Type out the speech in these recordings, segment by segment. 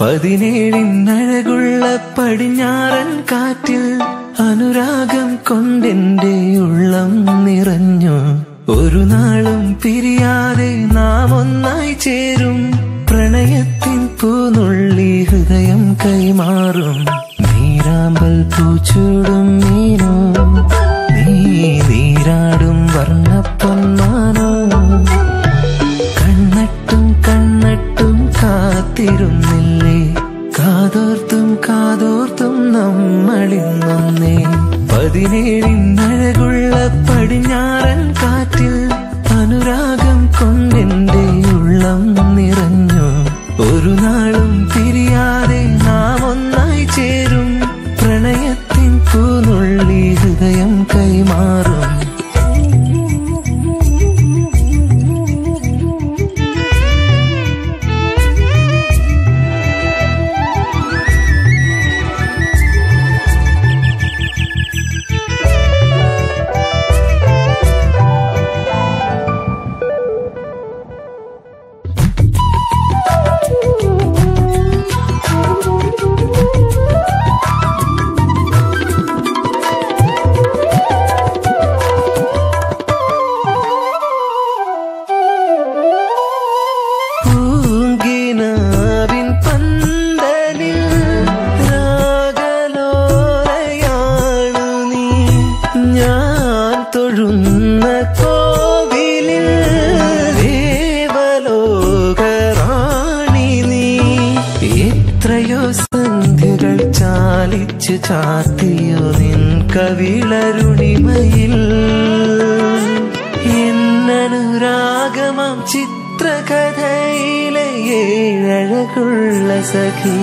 പതിനേഴിനഴകുള്ള പടിഞ്ഞാറൻ കാറ്റിൽ അനുരാഗം കൊണ്ടെന്റെ ഉള്ളം നിറഞ്ഞു ഒരു നാളും പിരിയാതെ നാം ഒന്നായി ചേരും പ്രണയത്തിൻ പൂനുള്ളി ഹൃദയം കൈമാറും നീരാമ്പൽ പൂച്ചൂടും മീനോ നീ നീരാടും വർണ്ണപ്പൊന്മാനോ കണ്ണട്ടും കണ്ണട്ടും കാത്തിരുന്നില്ലേ കാതോർത്തും കാതോർത്തും നമ്മളിന്നൊന്നേ പതിനേഴിനഴകുള്ള പടിഞ്ഞാറൻ കാറ്റിൽ അനുരാഗം കൊണ്ടെന്റെ ഉള്ളം നിറഞ്ഞു ഒരു നാളും പിരിയാതെ നാം ഒന്നായി ചേരും പ്രണയത്തിൻ പൂനുള്ളി ഹൃദയം കൈമാറും പൂങ്കിനാവിൻ പന്തലിൽ രാഗലോലയാണു നീ ഞാൻ തൊഴുന്ന കോവിലിൽ ദേവലോകറാണി നീ എത്രയോ സന്ധ്യകൾ ചാലിച്ചു ചാത്തിയോ നിൻ കവിളരുണിമയിൽ എന്നനുരാഗമാം ചിത്രകഥയിലെ ഏഴഴകുള്ള സഖി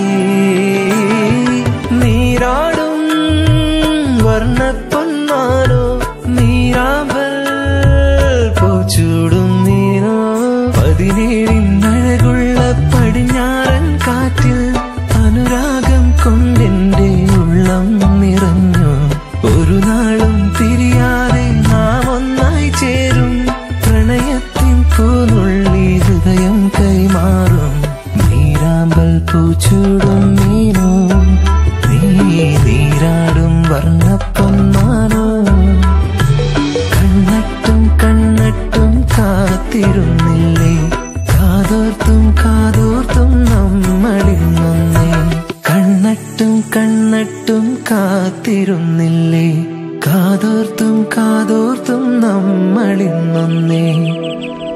നീരാടും വർണ്ണപ്പൊന്നാലോ നീരാമ്പൽ പൂച്ചൂടും നീനോ പതിനേഴിനഴകുള്ള പടിഞ്ഞാറൻ കാറ്റിൽ അനുരാഗം കൊണ്ടെന്റെ ഉള്ളം നിറഞ്ഞു ഒരു നാളും പിരിയാതെ നാം ഒന്നായി ചേരും പ്രണയത്തിൻ പൂനുള്ളി ഹൃദയം കൈമാറും നീരാമ്പൽ പൂച്ചൂടും മീനോ നീ നീരാടും വർണ്ണപ്പൊന്മാനോ കണ്ണട്ടും കണ്ണട്ടും കാത്തിരുന്നില്ലേ കാതോർത്തും കാതോർത്തും നമ്മളിന്നൊന്നേ കണ്ണട്ടും കണ്ണട്ടും കാത്തിരുന്നില്ലേ കാതോർത്തും കാതോർത്തും നമ്മളിന്നൊന്നേ